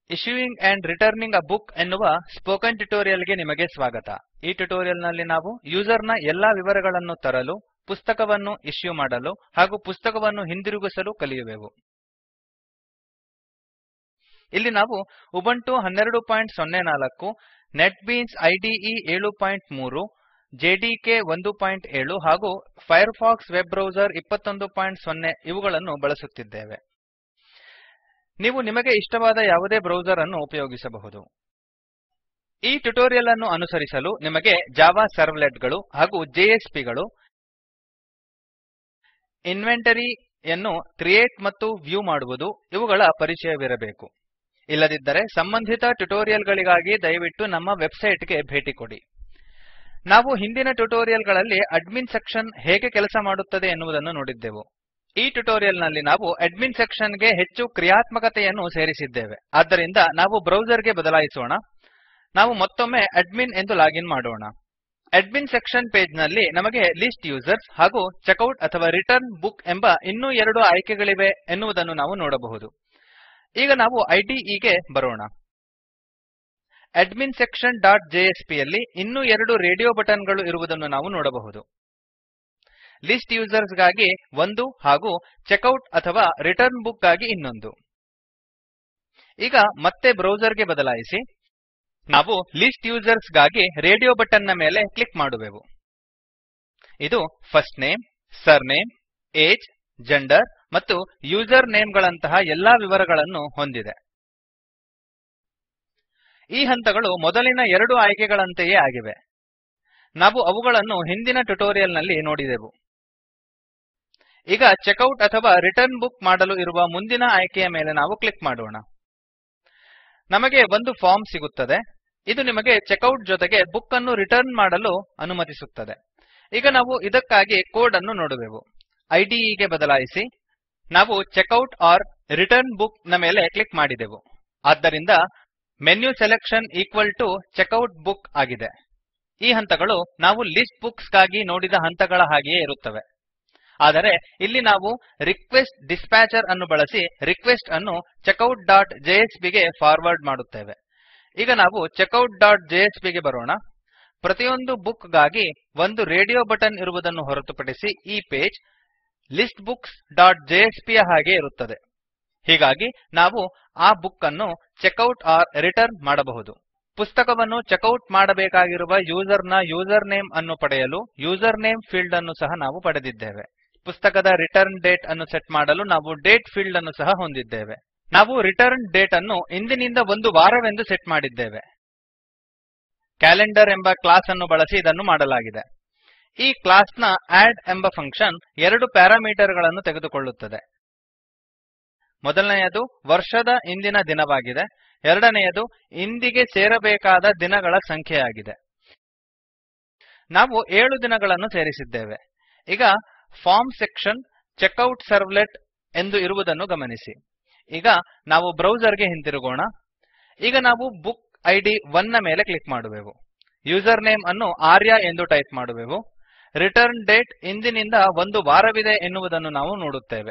issuing and returning a book ಎನ್ನುವ spoken tutorial ಗೆ ನಿಮಗೆ ಸ್ವಾಗತ ಈ ಟ್ಯುಟೋರಿಯಲ್ ನಲ್ಲಿ ನಾವು ಯೂಸರ್ ನ ಎಲ್ಲಾ ವಿವರಗಳನ್ನು ತರಲು ಪುಸ್ತಕವನ್ನು ಇಶ್ಯೂ ಮಾಡಲು ಹಾಗೂ ಪುಸ್ತಕವನ್ನು ಹಿಂದಿರುಗಿಸಲು ಕಲಿಯುವೆವು ಇಲ್ಲಿ ನಾವು Ubuntu 1204 NetBeans IDE 73 JDK 17 ಹಾಗೂ ಫೈರ್ಫಾಕ್ಸ್ ವೆಬ್ ಬ್ರೌಸರ್ 210 ಇವುಗಳನ್ನು ಬಳಸುತ್ತಿದ್ದೇವೆ ನೀವು ನಿಮಗೆ ಇಷ್ಟವಾದ ಯಾವುದೇ ಬ್ರೌಸರ್ ಅನ್ನು ಉಪಯೋಗಿಸಬಹುದು ಈ ಟ್ಯುಟೋರಿಯಲ್ ಅನ್ನು ಅನುಸರಿಸಲು ನಿಮಗೆ ಜಾವಾ ಸರ್ವ್ಲೆಟ್ ಗಳು ಹಾಗೂ ಜೆಎಸ್ಪಿ ಗಳು ಇನ್ವೆಂಟರಿ ಯನ್ನು ಕ್ರಿಯೇಟ್ ಮತ್ತು ವ್ಯೂ ಮಾಡುವುದು ಇವುಗಳ ಪರಿಚಯವಿರಬೇಕು ಇಲ್ಲದಿದ್ದರೆ ಸಂಬಂಧಿತ ಟ್ಯುಟೋರಿಯಲ್ ಗಳಿಗಾಗಿ ದಯವಿಟ್ಟು ನಮ್ಮ ವೆಬ್ಸೈಟ್ ಗೆ ಭೇಟಿ ಕೊಡಿ ನಾವು ಹಿಂದಿನ ಟ್ಯುಟೋರಿಯಲ್ ಗಳಲ್ಲಿ ಅಡ್ಮಿನ್ ಸೆಕ್ಷನ್ ಹೇಗೆ ಕೆಲಸ ಮಾಡುತ್ತದೆ ಎನ್ನುವುದನ್ನು ನೋಡಿದ್ದೆವು ಈ ಟ್ಯುಟೋರಿಯಲ್ ನಲ್ಲಿ ನಾವು ಅಡ್ಮಿನ್ ಸೆಕ್ಷನ್ ಗೆ ಹೆಚ್ಚು ಕ್ರಿಯಾತ್ಮಕತೆಯನ್ನು ಸೇರಿಸಿದ್ದೇವೆ ಆದ್ದರಿಂದ ನಾವು ಬ್ರೌಸರ್ ಗೆ ಬದಲಾಯಿಸೋಣ ನಾವು ಮತ್ತೊಮ್ಮೆ ಅಡ್ಮಿನ್ ಎಂದು ಲಾಗಿನ್ ಮಾಡೋಣ ಅಡ್ಮಿನ್ ಸೆಕ್ಷನ್ ಪೇಜ್ ನಲ್ಲಿ ನಮಗೆ ಲಿಸ್ಟ್ ಯೂಸರ್ಸ್ ಹಾಗೂ ಚೆಕ್ಔಟ್ ಅಥವಾ ರಿಟರ್ನ್ ಬುಕ್ ಎಂಬ ಇನ್ನೂ ಎರಡು ಆಯ್ಕೆಗಳಿವೆ ಎನ್ನುವುದನ್ನು ನಾವು ನೋಡಬಹುದು ಈಗ ನಾವು ಐಡಿಇ ಗೆ ಬರೋಣ ಅಡ್ಮಿನ್ ಸೆಕ್ಷನ್ ಡಾಟ್ ಜೆಎಸ್ಪಿ ಯಲ್ಲಿ ಇನ್ನೂ ಎರಡು ರೇಡಿಯೋ ಬಟನ್ ಗಳು ಇರುವುದನ್ನು ನಾವು ನೋಡಬಹುದು ಲಿಸ್ಟ್ ಯೂಸರ್ಸ್ ಗಾಗಿ ಒಂದು ಹಾಗೂ ಚೆಕ್ಔಟ್ ಅಥವಾ ರಿಟರ್ನ್ ಬುಕ್ ಗಾಗಿ ಇನ್ನೊಂದು ಈಗ ಮತ್ತೆ ಬ್ರೌಸರ್ ಗೆ ಬದಲಾಯಿಸಿ ನಾವು ಲಿಸ್ಟ್ ಯೂಸರ್ಸ್ ಗಾಗಿ ರೇಡಿಯೋ ಬಟನ್ ನ ಮೇಲೆ ಕ್ಲಿಕ್ ಮಾಡುವೆವು ಇದು first name surname age gender ಮತ್ತು ಯೂಸರ್ ನೇಮ್ ಗಳಂತಹ ಎಲ್ಲಾ ವಿವರಗಳನ್ನು ಹೊಂದಿದೆ ಈ ಹಂತಗಳು ಮೊದಲಿನ ಎರಡು ಆಯ್ಕೆಗಳಂತೆಯೇ ಆಗಿವೆ ನಾವು ಅವುಗಳನ್ನು ಹಿಂದಿನ ಟ್ಯುಟೋರಿಯಲ್ ನಲ್ಲಿ ನೋಡಿದೆವು ಈಗ ಚೆಕ್ಔಟ್ ಅಥವಾ ರಿಟರ್ನ್ ಬುಕ್ ಮಾಡಲು ಇರುವ ಮುಂದಿನ ಆಯ್ಕೆಯ ಮೇಲೆ ನಾವು ಕ್ಲಿಕ್ ಮಾಡೋಣ ನಮಗೆ ಒಂದು ಫಾರ್ಮ್ ಸಿಗುತ್ತದೆ ಇದು ನಿಮಗೆ ಚೆಕ್ಔಟ್ ಜೊತೆಗೆ ಬುಕ್ ಅನ್ನು ರಿಟರ್ನ್ ಮಾಡಲು ಅನುಮತಿಸುತ್ತದೆ ಈಗ ನಾವು ಇದಕ್ಕಾಗಿ ಕೋಡ್ ಅನ್ನು ನೋಡುವೆವು ಐಡಿಇ ಗೆ ಬದಲಾಯಿಸಿ ನಾವು ಚೆಕ್ಔಟ್ ಆರ್ ರಿಟರ್ನ್ ಬುಕ್ ನ ಮೇಲೆ ಕ್ಲಿಕ್ ಮಾಡಿದೆವು ಆದ್ದರಿಂದ menu selection equal to checkout book ಆಗಿದೆ ಈ ಹಂತಗಳು ನಾವು ಲಿಸ್ಟ್ ಬುಕ್ಸ್ ಗಾಗಿ ನೋಡಿದ ಹಂತಗಳ ಹಾಗೆಯೇ ಇರುತ್ತವೆ ಆದರೆ ಇಲ್ಲಿ ನಾವು ರಿಕ್ವೆಸ್ಟ್ ಡಿಸ್ಪ್ಯಾಚರ್ ಅನ್ನು ಬಳಸಿ ರಿಕ್ವೆಸ್ಟ್ ಅನ್ನು ಚೆಕ್ಔಟ್ ಡಾಟ್ ಜೆಎಸ್ಪಿ ಗೆ ಫಾರ್ವರ್ಡ್ ಮಾಡುತ್ತೇವೆ ಈಗ ನಾವು ಚೆಕ್ಔಟ್ ಡಾಟ್ ಜೆಎಸ್ಪಿ ಗೆ ಬರೋಣ ಪ್ರತಿಯೊಂದು ಬುಕ್ ಗಾಗಿ ಒಂದು ರೇಡಿಯೋ ಬಟನ್ ಇರುವುದನ್ನು ಹೊರತುಪಡಿಸಿ ಈ page list books dot JSP ಯ ಹಾಗೆ ಇರುತ್ತದೆ ಹೀಗಾಗಿ ನಾವು ಆ ಬುಕ್ ಅನ್ನು ಚೆಕ್ಔಟ್ ಆರ್ ರಿಟರ್ನ್ ಮಾಡಬಹುದು ಪುಸ್ತಕವನ್ನು ಚೆಕ್ಔಟ್ ಮಾಡಬೇಕಾಗಿರುವ ಯೂಸರ್ ನ ಯೂಸರ್ ನೇಮ್ ಅನ್ನು ಪಡೆಯಲು ಯೂಸರ್ ನೇಮ್ ಫೀಲ್ಡ್ ಅನ್ನು ಸಹ ನಾವು ಪಡೆದಿದ್ದೇವೆ ಪುಸ್ತಕದ ರಿಟರ್ನ್ ಡೇಟ್ ಅನ್ನು ಸೆಟ್ ಮಾಡಲು ನಾವು ಡೇಟ್ ಫೀಲ್ಡ್ ಅನ್ನು ಸಹ ಹೊಂದಿದ್ದೇವೆ ನಾವು ರಿಟರ್ನ್ ಡೇಟ್ ಅನ್ನು ಇಂದಿನಿಂದ ಒಂದು ವಾರವೆಂದು ಸೆಟ್ ಮಾಡಿದ್ದೇವೆ ಕ್ಯಾಲೆಂಡರ್ ಎಂಬ ಕ್ಲಾಸ್ ಅನ್ನು ಬಳಸಿ ಇದನ್ನು ಮಾಡಲಾಗಿದೆ ಈ ಕ್ಲಾಸ್ ನ ಆಡ್ ಎಂಬ ಫಂಕ್ಷನ್ ಎರಡು ಪ್ಯಾರಾಮೀಟರ್ ಗಳನ್ನು ತೆಗೆದುಕೊಳ್ಳುತ್ತದೆ ಮೊದಲನೆಯದು ವರ್ಷದ ಇಂದಿನ ದಿನವಾಗಿದೆ ಎರಡನೆಯದು ಇಂದಿಗೆ ಸೇರಬೇಕಾದ ದಿನಗಳ ಸಂಖ್ಯೆಯಾಗಿದೆ ನಾವು ಏಳು ದಿನಗಳನ್ನು ಸೇರಿಸಿದ್ದೇವೆ ಈಗ ಫಾರ್ಮ್ ಸೆಕ್ಷನ್ ಚೆಕ್ಔಟ್ ಸರ್ವ್ಲೆಟ್ ಎಂದು ಇರುವುದನ್ನು ಗಮನಿಸಿ ಈಗ ನಾವು ಬ್ರೌಸರ್ ಗೆ ಹಿಂತಿರುಗೋಣ ಈಗ ನಾವು ಬುಕ್ ಐಡಿ 1 ನ ಮೇಲೆ ಕ್ಲಿಕ್ ಮಾಡುವೆವು ಯೂಸರ್ ನೇಮ್ ಅನ್ನು ಆರ್ಯ ಎಂದು ಟೈಪ್ ಮಾಡುವೆವು ರಿಟರ್ನ್ ಡೇಟ್ ಇಂದಿನಿಂದ ಒಂದು ವಾರವಿದೆ ಎನ್ನುವುದನ್ನು ನಾವು ನೋಡುತ್ತೇವೆ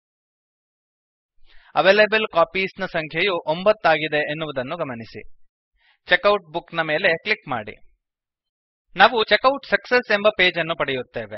ಅವೈಲೇಬಲ್ ಕಾಪೀಸ್ ನ ಸಂಖ್ಯೆಯು 9 ಆಗಿದೆ ಎನ್ನುವುದನ್ನು ಗಮನಿಸಿ ಚೆಕ್ಔಟ್ ಬುಕ್ ನ ಮೇಲೆ ಕ್ಲಿಕ್ ಮಾಡಿ ನಾವು ಚೆಕ್ಔಟ್ ಸಕ್ಸೆಸ್ ಎಂಬ ಪೇಜ್ ಅನ್ನು ಪಡೆಯುತ್ತೇವೆ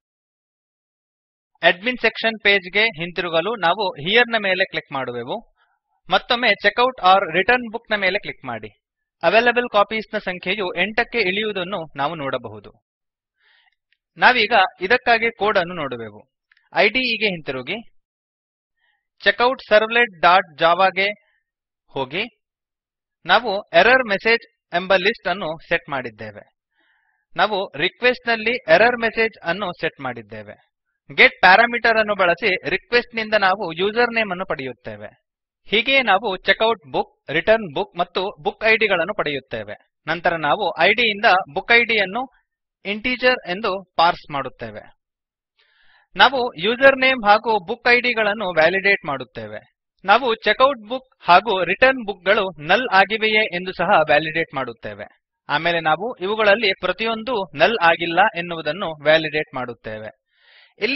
ಅಡ್ಮಿನ್ ಸೆಕ್ಷನ್ ಪೇಜ್ ಗೆ ಹಿಂತಿರುಗಲು ನಾವು ಹಿಯರ್ ನ ಮೇಲೆ ಕ್ಲಿಕ್ ಮಾಡುವೆವು ಮತ್ತೊಮ್ಮೆ ಚೆಕ್ಔಟ್ ಆರ್ ರಿಟರ್ನ್ ಬುಕ್ ನ ಮೇಲೆ ಕ್ಲಿಕ್ ಮಾಡಿ ಅವೈಲೇಬಲ್ ಕಾಪೀಸ್ ನ ಸಂಖ್ಯೆಯು 8 ಕ್ಕೆ ಇಳಿಯುವುದನ್ನು ನಾವು ನೋಡಬಹುದು ನಾವೀಗ ಇದಕ್ಕಾಗಿ ಕೋಡ್ ಅನ್ನು ನೋಡುವೆವು ಐಡಿಇ ಗೆ ಹಿಂತಿರುಗಿ ಚೆಕ್ಔಟ್ ಸರ್ವ್ಲೆಟ್ ಡಾಟ್ ಜಾವಾ ಗೆ ಹೋಗಿ ನಾವು ಎರರ್ ಮೆಸೇಜ್ ಎಂಬ ಲಿಸ್ಟ್ ಅನ್ನು ಸೆಟ್ ಮಾಡಿದ್ದೇವೆ ನಾವು ರಿಕ್ವೆಸ್ಟ್ ನಲ್ಲಿ ಎರರ್ ಮೆಸೇಜ್ ಅನ್ನು ಸೆಟ್ ಮಾಡಿದ್ದೇವೆ ಗೆಟ್ ಪ್ಯಾರಾಮೀಟರ್ ಅನ್ನು ಬಳಸಿ ರಿಕ್ವೆಸ್ಟ್ ನಿಂದ ನಾವು ಯೂಸರ್ ನೇಮ್ ಅನ್ನು ಪಡೆಯುತ್ತೇವೆ ಹೀಗೆಯೇ ನಾವು ಚೆಕ್ಔಟ್ ಬುಕ್ ರಿಟರ್ನ್ ಬುಕ್ ಮತ್ತು ಬುಕ್ ಐಡಿ ಗಳನ್ನು ಪಡೆಯುತ್ತೇವೆ ನಂತರ ನಾವು ಐಡಿ ಯಿಂದ ಬುಕ್ ಐಡಿ ಯನ್ನು ಇಂಟಿಜರ್ ಎಂದು ಪಾರ್ಸ್ ಮಾಡುತ್ತೇವೆ ನಾವು ಯೂಸರ್ ನೇಮ್ ಹಾಗೂ ಬುಕ್ ಐಡಿ ಗಳನ್ನು ವ್ಯಾಲಿಡೇಟ್ ಮಾಡುತ್ತೇವೆ ನಾವು ಚೆಕ್ಔಟ್ ಬುಕ್ ಹಾಗೂ ರಿಟರ್ನ್ ಬುಕ್ ಗಳು ನಲ್ ಆಗಿವೆಯೇ ಎಂದು ಸಹ ವ್ಯಾಲಿಡೇಟ್ ಮಾಡುತ್ತೇವೆ ಆಮೇಲೆ ನಾವು ಇವುಗಳಲ್ಲಿ ಪ್ರತಿಯೊಂದೂ ನಲ್ ಆಗಿಲ್ಲ ಎನ್ನುವುದನ್ನು ವ್ಯಾಲಿಡೇಟ್ ಮಾಡುತ್ತೇವೆ ಇಲ್ಲಿ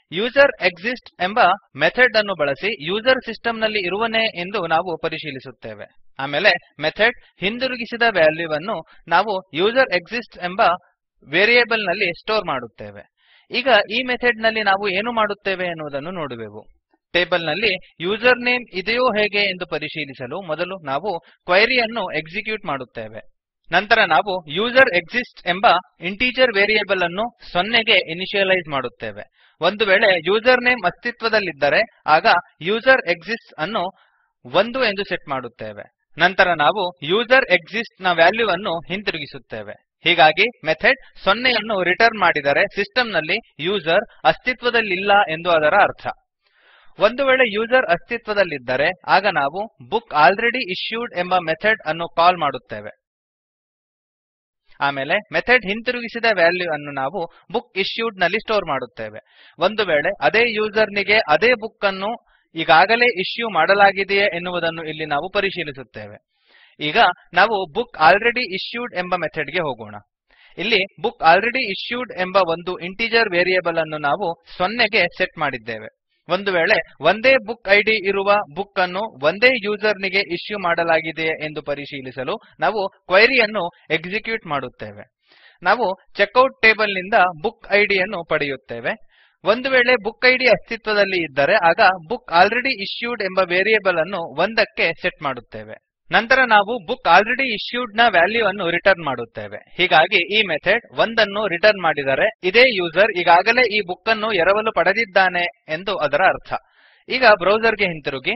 ಯೂಸರ್ ಎಕ್ಸಿಸ್ಟ್ ಎಂಬ ಮೆಥಡ್ ಅನ್ನು ಬಳಸಿ ಯೂಸರ್ ಸಿಸ್ಟಮ್ ನಲ್ಲಿ ಇರುವನೇ ಎಂದು ನಾವು ಪರಿಶೀಲಿಸುತ್ತೇವೆ ಆಮೇಲೆ ಮೆಥಡ್ ಹಿಂದಿರುಗಿಸಿದ ವ್ಯಾಲ್ಯೂವನ್ನು ನಾವು ಯೂಸರ್ ಎಕ್ಸಿಸ್ಟ್ ಎಂಬ ವೇರಿಯೇಬಲ್ ನಲ್ಲಿ ಸ್ಟೋರ್ ಮಾಡುತ್ತೇವೆ ಈಗ ಈ ಮೆಥಡ್ ನಲ್ಲಿ ನಾವು ಏನು ಮಾಡುತ್ತೇವೆ ಎನ್ನುವುದನ್ನು ನೋಡುವೆವು ಟೇಬಲ್ ನಲ್ಲಿ ಯೂಸರ್ ನೇಮ್ ಇದೆಯೋ ಹೇಗೆ ಎಂದು ಪರಿಶೀಲಿಸಲು ಮೊದಲು ನಾವು ಕ್ವೆರಿಯನ್ನು ಎಕ್ಸಿಕ್ಯೂಟ್ ಮಾಡುತ್ತೇವೆ ನಂತರ ನಾವು ಯೂಸರ್ ಎಕ್ಸಿಸ್ಟ್ ಎಂಬ ಇಂಟೀಜರ್ ವೇರಿಯೇಬಲ್ ಅನ್ನು ಸೊನ್ನೆಗೆ ಇನಿಶಿಯಲೈಸ್ ಮಾಡುತ್ತೇವೆ ಒಂದು ವೇಳೆ ಯೂಸರ್ ನೇಮ್ ಅಸ್ತಿತ್ವದಲ್ಲಿದ್ದರೆ ಆಗ ಯೂಸರ್ ಎಕ್ಸಿಸ್ಟ್ ಅನ್ನು ಒಂದು ಎಂದು ಸೆಟ್ ಮಾಡುತ್ತೇವೆ ನಂತರ ನಾವು ಯೂಸರ್ ಎಕ್ಸಿಸ್ಟ್ ನ ವ್ಯಾಲ್ಯೂವನ್ನು ಹಿಂತಿರುಗಿಸುತ್ತೇವೆ ಹೀಗಾಗಿ ಮೆಥಡ್ ಸೊನ್ನೆಯನ್ನು ರಿಟರ್ನ್ ಮಾಡಿದರೆ ಸಿಸ್ಟಮ್ ನಲ್ಲಿ ಯೂಸರ್ ಅಸ್ತಿತ್ವದಲ್ಲಿಲ್ಲ ಎಂದು ಅದರ ಅರ್ಥ ಒಂದು ವೇಳೆ ಯೂಸರ್ ಅಸ್ತಿತ್ವದಲ್ಲಿದ್ದರೆ ಆಗ ನಾವು ಬುಕ್ ಆಲ್ರೆಡಿ ಇಶ್ಯೂಡ್ ಎಂಬ ಮೆಥಡ್ ಅನ್ನು ಕಾಲ್ ಮಾಡುತ್ತೇವೆ ಆಮೇಲೆ ಮೆಥಡ್ ಹಿಂತಿರುಗಿಸಿದ ವ್ಯಾಲ್ಯೂ ಅನ್ನು ನಾವು ಬುಕ್ ಇಶ್ಯೂಡ್ ನಲ್ಲಿ ಸ್ಟೋರ್ ಮಾಡುತ್ತೇವೆ ಒಂದು ವೇಳೆ ಅದೇ ಯೂಸರ್ ನಿಗೆ ಅದೇ ಬುಕ್ ಅನ್ನು ಈಗಾಗಲೇ ಇಶ್ಯೂ ಮಾಡಲಾಗಿದೆಯೇ ಎನ್ನುವುದನ್ನು ಇಲ್ಲಿ ನಾವು ಪರಿಶೀಲಿಸುತ್ತೇವೆ ಈಗ ನಾವು ಬುಕ್ ಆಲ್ರೆಡಿ ಇಶ್ಯೂಡ್ ಎಂಬ ಮೆಥಡ್ ಗೆ ಹೋಗೋಣ ಇಲ್ಲಿ ಬುಕ್ ಆಲ್ರೆಡಿ ಇಶ್ಯೂಡ್ ಎಂಬ ಒಂದು ಇಂಟಿಜರ್ ವೇರಿಯೇಬಲ್ ಅನ್ನು ನಾವು ಸೊನ್ನೆಗೆ ಸೆಟ್ ಮಾಡಿದ್ದೇವೆ ಒಂದು ವೇಳೆ ಒಂದೇ ಬುಕ್ ಐಡಿ ಇರುವ ಬುಕ್ ಅನ್ನು ಒಂದೇ ಯೂಸರ್ ನಿಗೆ ಇಶ್ಯೂ ಮಾಡಲಾಗಿದೆಯೇ ಎಂದು ಪರಿಶೀಲಿಸಲು ನಾವು ಕ್ವೆರಿಯನ್ನು ಎಕ್ಸಿಕ್ಯೂಟ್ ಮಾಡುತ್ತೇವೆ ನಾವು ಚೆಕ್ಔಟ್ ಟೇಬಲ್ ನಿಂದ ಬುಕ್ ಐಡಿ ಯನ್ನು ಪಡೆಯುತ್ತೇವೆ ಒಂದು ವೇಳೆ ಬುಕ್ ಐಡಿ ಅಸ್ತಿತ್ವದಲ್ಲಿ ಇದ್ದರೆ ಆಗ ಬುಕ್ ಆಲ್ರೆಡಿ ಇಶ್ಯೂಡ್ ಎಂಬ ವೇರಿಯೇಬಲ್ ಅನ್ನು ಒಂದಕ್ಕೆ ಸೆಟ್ ಮಾಡುತ್ತೇವೆ ನಂತರ ನಾವು ಬುಕ್ ಆಲ್ರೆಡಿ ಇಶ್ಯೂಡ್ ನ ವ್ಯಾಲ್ಯೂ ಅನ್ನು ರಿಟರ್ನ್ ಮಾಡುತ್ತೇವೆ ಹೀಗಾಗಿ ಈ ಮೆಥಡ್ ಒಂದನ್ನು ರಿಟರ್ನ್ ಮಾಡಿದರೆ ಇದೇ ಯೂಸರ್ ಈಗಾಗಲೇ ಈ ಬುಕ್ ಅನ್ನು ಎರವಲು ಪಡೆದಿದ್ದಾನೆ ಎಂದು ಅದರ ಅರ್ಥ ಈಗ ಬ್ರೌಸರ್ ಗೆ ಹಿಂತಿರುಗಿ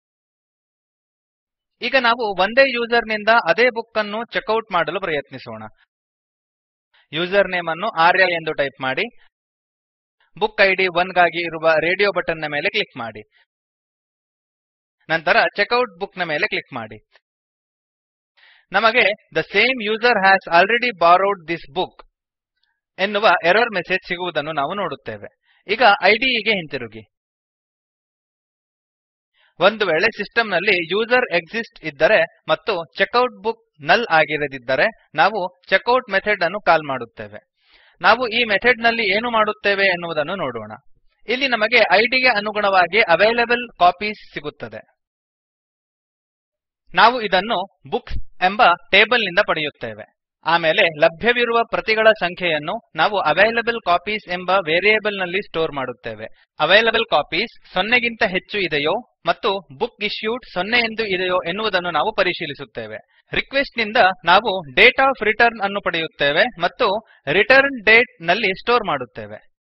ಈಗ ನಾವು ಒಂದೇ ಯೂಸರ್ ನಿಂದ ಅದೇ ಬುಕ್ ಅನ್ನು ಚೆಕ್ಔಟ್ ಮಾಡಲು ಪ್ರಯತ್ನಿಸೋಣ ಯೂಸರ್ ನೇಮ್ ಅನ್ನು ಆರ್ಯ ಎಂದು ಟೈಪ್ ಮಾಡಿ ಬುಕ್ ಐಡಿ 1 ಗಾಗಿ ಇರುವ ರೇಡಿಯೋ ಬಟನ್ ನ ಮೇಲೆ ಕ್ಲಿಕ್ ಮಾಡಿ ನಂತರ ಚೆಕ್ಔಟ್ ಬುಕ್ ನ ಮೇಲೆ ಕ್ಲಿಕ್ ಮಾಡಿ ನಮಗೆ the same user has already borrowed this book ಎನ್ನುವ ಎರರ್ ಮೆಸೇಜ್ ಸಿಗುವುದನ್ನು ನಾವು ನೋಡುತ್ತೇವೆ ಈಗ ಐಡಿಇ ಗೆ ಹಿಂತಿರುಗಿ ಒಂದು ವೇಳೆ ಸಿಸ್ಟಮ್ ನಲ್ಲಿ ಯೂಸರ್ ಎಕ್ಸಿಸ್ಟ್ ಇದ್ದರೆ ಮತ್ತು ಚೆಕ್ಔಟ್ ಬುಕ್ ನಲ್ ಆಗಿರದಿದ್ದರೆ ನಾವು ಚೆಕ್ಔಟ್ ಮೆಥಡ್ ಅನ್ನು ಕಾಲ್ ಮಾಡುತ್ತೇವೆ ನಾವು ಈ ಮೆಥಡ್ ನಲ್ಲಿ ಏನು ಮಾಡುತ್ತೇವೆ ಎನ್ನುವುದನ್ನು ನೋಡೋಣ ಇಲ್ಲಿ ನಮಗೆ ಐಡಿ ಗೆ ಅನುಗುಣವಾಗಿ ಅವೈಲೇಬಲ್ ಕಾಪೀಸ್ ಸಿಗುತ್ತದೆ ನಾವು ಇದನ್ನು ಬುಕ್ಸ್ ಎಂಬ ಟೇಬಲ್ ನಿಂದ ಪಡೆಯುತ್ತೇವೆ ಆಮೇಲೆ ಲಭ್ಯವಿರುವ ಪ್ರತಿಗಳ ಸಂಖ್ಯೆಯನ್ನು ನಾವು ಅವೈಲೇಬಲ್ ಕಾಪೀಸ್ ಎಂಬ ವೇರಿಯೇಬಲ್ ನಲ್ಲಿ ಸ್ಟೋರ್ ಮಾಡುತ್ತೇವೆ ಅವೈಲೇಬಲ್ ಕಾಪೀಸ್ ಸೊನ್ನೆಗಿಂತ ಹೆಚ್ಚು ಇದೆಯೋ ಮತ್ತು ಬುಕ್ ಇಶ್ಯೂಡ್ ಸೊನ್ನೆ ಎಂದು ಇದೆಯೋ ಎನ್ನುವುದನ್ನು ನಾವು ಪರಿಶೀಲಿಸುತ್ತೇವೆ ರಿಕ್ವೆಸ್ಟ್ ನಿಂದ ನಾವು ಡೇಟ್ ಆಫ್ ರಿಟರ್ನ್ ಅನ್ನು ಪಡೆಯುತ್ತೇವೆ ಮತ್ತು ರಿಟರ್ನ್ ಡೇಟ್ ನಲ್ಲಿ ಸ್ಟೋರ್ ಮಾಡುತ್ತೇವೆ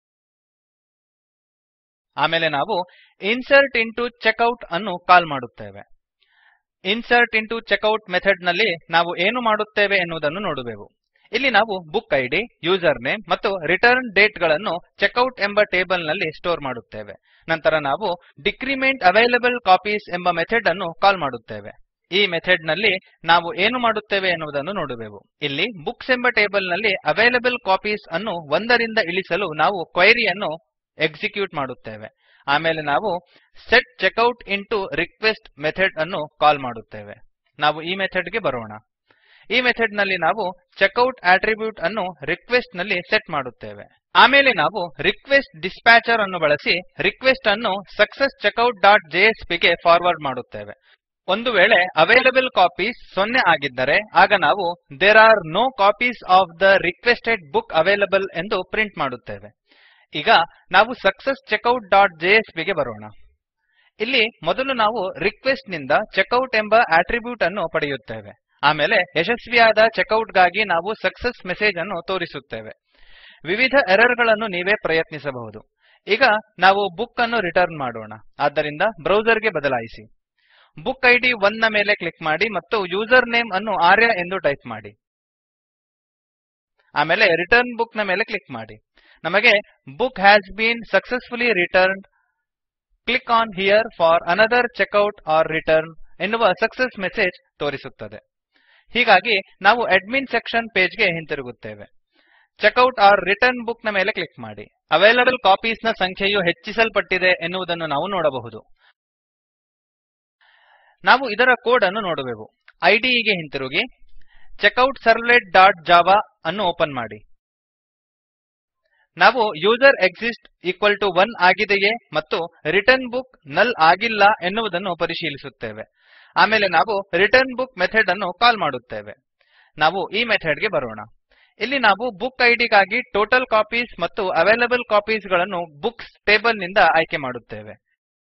ಆಮೇಲೆ ನಾವು ಇನ್ಸರ್ಟ್ ಇಂಟು ಚೆಕ್ಔಟ್ ಅನ್ನು ಕಾಲ್ ಮಾಡುತ್ತೇವೆ ಇನ್ಸರ್ಟ್ ಇಂಟು ಚೆಕ್ಔಟ್ ಮೆಥಡ್ ನಲ್ಲಿ ನಾವು ಏನು ಮಾಡುತ್ತೇವೆ ಎನ್ನುವುದನ್ನು ನೋಡುವೆವು ಇಲ್ಲಿ ನಾವು ಬುಕ್ ಐಡಿ ಯೂಸರ್ ನೇಮ್ ಮತ್ತು ರಿಟರ್ನ್ ಡೇಟ್ ಗಳನ್ನು ಚೆಕ್ಔಟ್ ಎಂಬ ಟೇಬಲ್ ನಲ್ಲಿ ಸ್ಟೋರ್ ಮಾಡುತ್ತೇವೆ ನಂತರ ನಾವು ಡಿಕ್ರಿಮೆಂಟ್ ಅವೈಲೇಬಲ್ ಕಾಪೀಸ್ ಎಂಬ ಮೆಥಡ್ ಅನ್ನು ಕಾಲ್ ಮಾಡುತ್ತೇವೆ ಈ ಮೆಥಡ್ ನಲ್ಲಿ ನಾವು ಏನು ಮಾಡುತ್ತೇವೆ ಎನ್ನುವುದನ್ನು ನೋಡುವೆವು ಇಲ್ಲಿ ಬುಕ್ಸ್ ಎಂಬ ಟೇಬಲ್ ನಲ್ಲಿ ಅವೈಲೇಬಲ್ ಕಾಪೀಸ್ ಅನ್ನು ಒಂದರಿಂದ ಇಳಿಸಲು ನಾವು ಕ್ವೆರಿಯನ್ನು ಎಕ್ಸಿಕ್ಯೂಟ್ ಮಾಡುತ್ತೇವೆ ಆಮೇಲೆ ನಾವು set checkout into request method ಅನ್ನು ಕಾಲ್ ಮಾಡುತ್ತೇವೆ ನಾವು ಈ ಮೆಥಡ್ ಗೆ ಬರೋಣ ಈ ಮೆಥಡ್ ನಲ್ಲಿ ನಾವು ಚೆಕ್ಔಟ್ ಅಟ್ರಿಬ್ಯೂಟ್ ಅನ್ನು ರಿಕ್ವೆಸ್ಟ್ ನಲ್ಲಿ ಸೆಟ್ ಮಾಡುತ್ತೇವೆ ಆಮೇಲೆ ನಾವು ರಿಕ್ವೆಸ್ಟ್ ಡಿಸ್ಪ್ಯಾಚರ್ ಅನ್ನು ಬಳಸಿ ರಿಕ್ವೆಸ್ಟ್ ಅನ್ನು ಸಕ್ಸೆಸ್ ಚೆಕೌಟ್ ಡಾಟ್ ಜೆಎಸ್ಪಿ ಗೆ ಫಾರ್ವರ್ಡ್ ಮಾಡುತ್ತೇವೆ ಒಂದು ವೇಳೆ ಅವೈಲೇಬಲ್ ಕಾಪೀಸ್ ಸೊನ್ನೆ ಆಗಿದ್ದರೆ ಆಗ ನಾವು there are no copies of the requested book available ಎಂದು ಪ್ರಿಂಟ್ ಮಾಡುತ್ತೇವೆ ಈಗ ನಾವು ಸಕ್ಸೆಸ್ ಚೆಕೌಟ್ ಡಾಟ್ ಜೆಎಸ್ಪಿ ಗೆ ಬರೋಣ ಇಲ್ಲಿ ಮೊದಲು ನಾವು ರಿಕ್ವೆಸ್ಟ್ ನಿಂದ ಚೆಕ್ಔಟ್ ಎಂಬ ಅಟ್ರಿಬ್ಯೂಟ್ ಅನ್ನು ಪಡೆಯುತ್ತೇವೆ ಆಮೇಲೆ ಯಶಸ್ವಿಯಾದ ಚೆಕ್ಔಟ್ ಗಾಗಿ ನಾವು ಸಕ್ಸೆಸ್ ಮೆಸೇಜ್ ಅನ್ನು ತೋರಿಸುತ್ತೇವೆ ವಿವಿಧ ಎರರ್ ಗಳನ್ನು ನೀವೇ ಪ್ರಯತ್ನಿಸಬಹುದು ಈಗ ನಾವು ಬುಕ್ ಅನ್ನು ರಿಟರ್ನ್ ಮಾಡೋಣ ಆದ್ದರಿಂದ ಬ್ರೌಸರ್ ಗೆ ಬದಲಾಯಿಸಿ ಬುಕ್ ಐಡಿ 1 ನ ಮೇಲೆ ಕ್ಲಿಕ್ ಮಾಡಿ ಮತ್ತು ಯೂಸರ್ ನೇಮ್ ಅನ್ನು ಆರ್ಯ ಎಂದು ಟೈಪ್ ಮಾಡಿ ಆಮೇಲೆ ರಿಟರ್ನ್ ಬುಕ್ ನ ಮೇಲೆ ಕ್ಲಿಕ್ ಮಾಡಿ ನಮಗೆ book has been successfully returned click on here for another checkout or return ಎನ್ನುವ ಸಕ್ಸೆಸ್ ಮೆಸೇಜ್ ತೋರಿಸುತ್ತದೆ ಹೀಗಾಗಿ ನಾವು ಅಡ್ಮಿನ್ ಸೆಕ್ಷನ್ ಪೇಜ್ ಗೆ ಹಿಂತಿರುಗುತ್ತೇವೆ ಚೆಕ್ಔಟ್ ಆರ್ ರಿಟರ್ನ್ ಬುಕ್ ನ ಮೇಲೆ ಕ್ಲಿಕ್ ಮಾಡಿ ಅವೈಲಬಲ್ ಕಾಪೀಸ್ ನ ಸಂಖ್ಯೆಯು ಹೆಚ್ಚಿಸಲ್ಪಟ್ಟಿದೆ ಎನ್ನುವುದನ್ನು ನಾವು ನೋಡಬಹುದು ನಾವು ಇದರ ಕೋಡ್ ಅನ್ನು ನೋಡುವೆವು ಐಡಿಇ ಗೆ ಹಿಂತಿರುಗಿ ಚೆಕ್ಔಟ್ಸರ್ವ್ಲೆಟ್ ಡಾಟ್ ಜಾವಾ ಅನ್ನು ಓಪನ್ ಮಾಡಿ ನಾವು user exist equal to one ಆಗಿದೆಯೇ ಮತ್ತು ರಿಟರ್ನ್ ಬುಕ್ ನಲ್ ಆಗಿಲ್ಲ ಎನ್ನುವುದನ್ನು ಪರಿಶೀಲಿಸುತ್ತೇವೆ ಆಮೇಲೆ ನಾವು ರಿಟರ್ನ್ ಬುಕ್ ಮೆಥಡ್ ಅನ್ನು ಕಾಲ್ ಮಾಡುತ್ತೇವೆ ನಾವು ಈ ಮೆಥಡ್ ಗೆ ಬರೋಣ ಇಲ್ಲಿ ನಾವು ಬುಕ್ ಐಡಿ ಗಾಗಿ ಟೋಟಲ್ ಕಾಪೀಸ್ ಮತ್ತು ಅವೈಲಬಲ್ ಕಾಪೀಸ್ ಗಳನ್ನು ಬುಕ್ಸ್ ಟೇಬಲ್ ನಿಂದ ಆಯ್ಕೆ ಮಾಡುತ್ತೇವೆ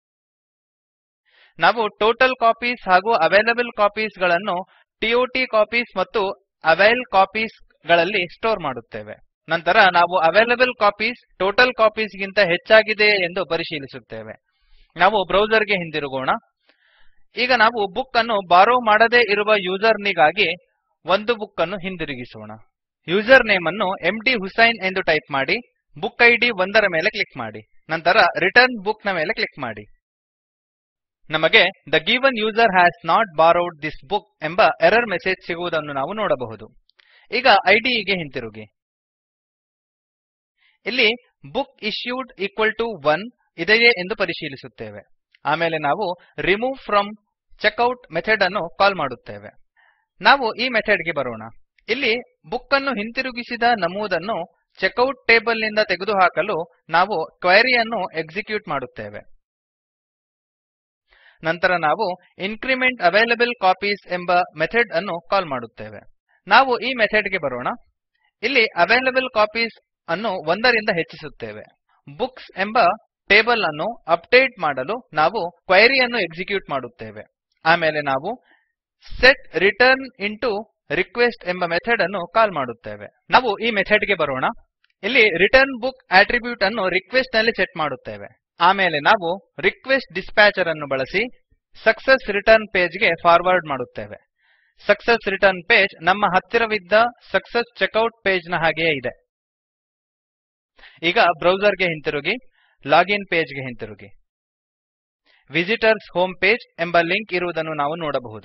ನಾವು ಟೋಟಲ್ ಕಾಪೀಸ್ ಹಾಗೂ ಅವೈಲಬಲ್ ಕಾಪೀಸ್ ಗಳನ್ನು ಟೋಟ್ಕಾಪೀಸ್ ಮತ್ತು ಅವೈಲ್ ಕಾಪೀಸ್ ಗಳಲ್ಲಿ ಸ್ಟೋರ್ ಮಾಡುತ್ತೇವೆ ನಂತರ ನಾವು ಅವೈಲಬಲ್ ಕಾಪೀಸ್ ಟೋಟಲ್ ಕಾಪೀಸ್ ಗಿಂತ ಹೆಚ್ಚಾಗಿದೆಯೇ ಎಂದು ಪರಿಶೀಲಿಸುತ್ತೇವೆ ನಾವು ಬ್ರೌಸರ್ ಗೆ ಹಿಂದಿರುಗೋಣ ಈಗ ನಾವು ಬುಕ್ ಅನ್ನು ಬಾರೋ ಮಾಡದೇ ಇರುವ ಯೂಸರ್ ನಿಗಾಗಿ ಒಂದು ಬುಕ್ ಅನ್ನು ಹಿಂದಿರುಗಿಸೋಣ ಯೂಸರ್ ನೇಮ್ ಅನ್ನು ಎಂಡಿ ಹುಸೈನ್ ಎಂದು ಟೈಪ್ ಮಾಡಿ ಬುಕ್ ಐಡಿ ಒಂದರ ಮೇಲೆ ಕ್ಲಿಕ್ ಮಾಡಿ ನಂತರ ರಿಟರ್ನ್ ಬುಕ್ ನ ಮೇಲೆ ಕ್ಲಿಕ್ ಮಾಡಿ ನಮಗೆ the given user has not borrowed this book ಎಂಬ ಎರರ್ ಮೆಸೇಜ್ ಸಿಗುವುದನ್ನು ನಾವು ನೋಡಬಹುದು ಈಗ ಐಡಿಇ ಗೆ ಹಿಂತಿರುಗಿ ಇಲ್ಲಿ book issued equal to one ಇದೆಯೇ ಎಂದು ಪರಿಶೀಲಿಸುತ್ತೇವೆ ಆಮೇಲೆ ನಾವು ರಿಮೂವ್ ಫ್ರಮ್ ಚೆಕೌಟ್ ಮೆಥಡ್ ಅನ್ನು ಕಾಲ್ ಮಾಡುತ್ತೇವೆ ನಾವು ಈ ಮೆಥಡ್ ಗೆ ಬರೋಣ ಇಲ್ಲಿ ಬುಕ್ ಅನ್ನು ಹಿಂತಿರುಗಿಸಿದ ನಮೂದನ್ನು ಚೆಕೌಟ್ ಟೇಬಲ್ ನಿಂದ ತೆಗೆದುಹಾಕಲು ನಾವು ಕ್ವೆರಿ ಅನ್ನು ಎಕ್ಸಿಕ್ಯೂಟ್ ಮಾಡುತ್ತೇವೆ ನಂತರ ನಾವು ಇನ್ಕ್ರಿಮೆಂಟ್ ಅವೈಲಬಲ್ ಕಾಪೀಸ್ ಎಂಬ ಮೆಥಡ್ ಅನ್ನು ಕಾಲ್ ಮಾಡುತ್ತೇವೆ ನಾವು ಈ ಮೆಥಡ್ ಗೆ ಬರೋಣ ಇಲ್ಲಿ ಅವೈಲಬಲ್ ಕಾಪೀಸ್ ಅನ್ನು ಒಂದರಿಂದ ಹೆಚ್ಚಿಸುತ್ತೇವೆ ಬುಕ್ಸ್ ಎಂಬ ಟೇಬಲ್ ಅನ್ನು ಅಪ್ಡೇಟ್ ಮಾಡಲು ನಾವು ಕ್ವೆರಿ ಅನ್ನು ಎಕ್ಸಿಕ್ಯೂಟ್ ಮಾಡುತ್ತೇವೆ ಆಮೇಲೆ ನಾವು ಸೆಟ್ ರಿಟರ್ನ್ ಇಂಟು ರಿಕ್ವೆಸ್ಟ್ ಎಂಬ ಮೆಥಡ್ ಅನ್ನು ಕಾಲ್ ಮಾಡುತ್ತೇವೆ ನಾವು ಈ ಮೆಥಡ್ ಗೆ ಬರೋಣ ಇಲ್ಲಿ ರಿಟರ್ನ್ ಬುಕ್ ಆಟ್ರಿಬ್ಯೂಟ್ ಅನ್ನು ರಿಕ್ವೆಸ್ಟ್ ನಲ್ಲಿ ಸೆಟ್ ಮಾಡುತ್ತೇವೆ ಆಮೇಲೆ ನಾವು ರಿಕ್ವೆಸ್ಟ್ ಡಿಸ್ಪ್ಯಾಚರ್ ಅನ್ನು ಬಳಸಿ ಸಕ್ಸೆಸ್ ರಿಟರ್ನ್ ಪೇಜ್ ಗೆ ಫಾರ್ವರ್ಡ್ ಮಾಡುತ್ತೇವೆ ಸಕ್ಸೆಸ್ ರಿಟರ್ನ್ ಪೇಜ್ ನಮ್ಮ ಹತ್ತಿರವಿದ್ದ ಸಕ್ಸೆಸ್ ಚೆಕೌಟ್ ಪೇಜ್ ನ ಹಾಗೆಯೇ ಇದೆ ಈಗ ಬ್ರೌಸರ್ ಗೆ ಹಿಂತಿರುಗಿ ಲಾಗಿನ್ ಪೇಜ್ ಗೆ ಹಿಂತಿರುಗಿ ವಿಸಿಟರ್ಸ್ ಹೋಮ್ ಪೇಜ್ ಎಂಬ ಲಿಂಕ್ ಇರುವುದನ್ನು ನಾವು ನೋಡಬಹುದು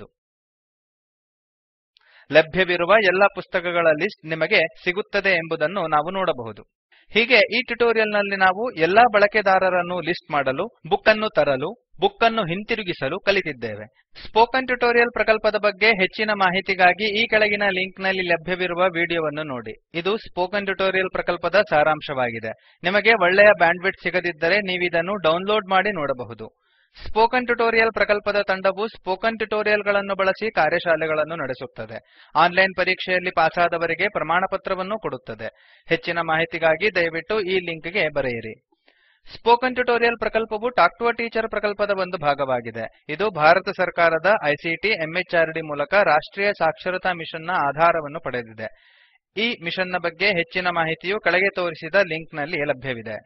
ಲಭ್ಯವಿರುವ ಎಲ್ಲ ಪುಸ್ತಕಗಳ ಲಿಸ್ಟ್ ನಿಮಗೆ ಸಿಗುತ್ತದೆ ಎಂಬುದನ್ನು ನಾವು ನೋಡಬಹುದು ಹೀಗೆ ಈ ಟ್ಯುಟೋರಿಯಲ್ ನಲ್ಲಿ ನಾವು ಎಲ್ಲಾ ಬಳಕೆದಾರರನ್ನು ಲಿಸ್ಟ್ ಮಾಡಲು ಬುಕ್ ಅನ್ನು ತರಲು ಬುಕ್ ಅನ್ನು ಹಿಂತಿರುಗಿಸಲು ಕಲಿತಿದ್ದೇವೆ ಸ್ಪೋಕನ್ ಟ್ಯುಟೋರಿಯಲ್ ಪ್ರಕಲ್ಪದ ಬಗ್ಗೆ ಹೆಚ್ಚಿನ ಮಾಹಿತಿಗಾಗಿ ಈ ಕೆಳಗಿನ ಲಿಂಕ್ ನಲ್ಲಿ ಲಭ್ಯವಿರುವ ವಿಡಿಯೋವನ್ನು ನೋಡಿ ಇದು ಸ್ಪೋಕನ್ ಟ್ಯುಟೋರಿಯಲ್ ಪ್ರಕಲ್ಪದ ಸಾರಾಂಶವಾಗಿದೆ ನಿಮಗೆ ಒಳ್ಳೆಯ ಬ್ಯಾಂಡ್ವಿಡ್ತ್ ಸಿಗದಿದ್ದರೆ ನೀವಿದನ್ನು ಡೌನ್ಲೋಡ್ ಮಾಡಿ ನೋಡಬಹುದು ಸ್ಪೋಕನ್ ಟ್ಯುಟೋರಿಯಲ್ ಪ್ರಕಲ್ಪದ ತಂಡವು ಸ್ಪೋಕನ್ ಟ್ಯುಟೋರಿಯಲ್ ಗಳನ್ನು ಬಳಸಿ ಕಾರ್ಯಶಾಲೆಗಳನ್ನು ನಡೆಸುತ್ತದೆ ಆನ್ಲೈನ್ ಪರೀಕ್ಷೆಯಲ್ಲಿ ಪಾಸಾದವರಿಗೆ ಪ್ರಮಾಣಪತ್ರವನ್ನು ಕೊಡುತ್ತದೆ ಹೆಚ್ಚಿನ ಮಾಹಿತಿಗಾಗಿ ದಯವಿಟ್ಟು ಈ ಲಿಂಕ್ ಗೆ ಬರೆಯಿರಿ ಸ್ಪೋಕನ್ ಟ್ಯುಟೋರಿಯಲ್ ಪ್ರಕಲ್ಪವು ಟಾಕ್ ಟು ಅ ಟೀಚರ್ ಪ್ರಕಲ್ಪದ ಒಂದು ಭಾಗವಾಗಿದೆ ಇದು ಭಾರತ ಸರ್ಕಾರದ ಐಸಿಟಿ ಎಂಎಚಆರ್ಡಿ ಮೂಲಕ ರಾಷ್ಟ್ರೀಯ ಸಾಕ್ಷರತಾ ಮಿಷನ್ ನ ಆಧಾರವನ್ನು ಪಡೆದಿದೆ ಈ ಮಿಷನ್ ನ ಬಗ್ಗೆ ಹೆಚ್ಚಿನ ಮಾಹಿತಿಯು ಕೆಳಗೆ ತೋರಿಸಿದ ಲಿಂಕ್ ನಲ್ಲಿ ಲಭ್ಯವಿದೆ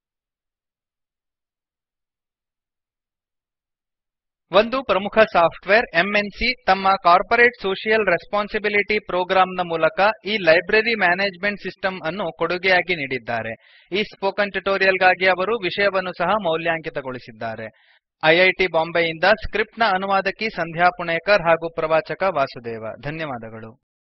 ಒಂದು ಪ್ರಮುಖ ಸಾಫ್ಟ್ವೇರ್ ಎಂಎನ್ಸಿ ತಮ್ಮ ಕಾರ್ಪೊರೇಟ್ ಸೋಶಿಯಲ್ ರೆಸ್ಪಾನ್ಸಿಬಿಲಿಟಿ ಪ್ರೋಗ್ರಾಮ್ ನ ಮೂಲಕ ಈ ಲೈಬ್ರರಿ ಮ್ಯಾನೇಜ್ಮೆಂಟ್ ಸಿಸ್ಟಮ್ ಅನ್ನು ಕೊಡುಗೆಯಾಗಿ ನೀಡಿದ್ದಾರೆ ಈ ಸ್ಪೋಕನ್ ಟ್ಯುಟೋರಿಯಲ್ ಗಾಗಿ ಅವರು ವಿಷಯವನ್ನು ಸಹ ಮೌಲ್ಯಾಂಕಿತಗೊಳಿಸಿದ್ದಾರೆ ಐಐಟಿ ಬಾಂಬೆಯಿಂದ ಸ್ಕ್ರಿಪ್ಟ್ ನ ಅನುವಾದಕಿ ಸಂಧ್ಯಾ ಪುಣೇಕರ್ ಹಾಗೂ ಪ್ರವಾಚಕ ವಾಸುದೇವ ಧನ್ಯವಾದಗಳು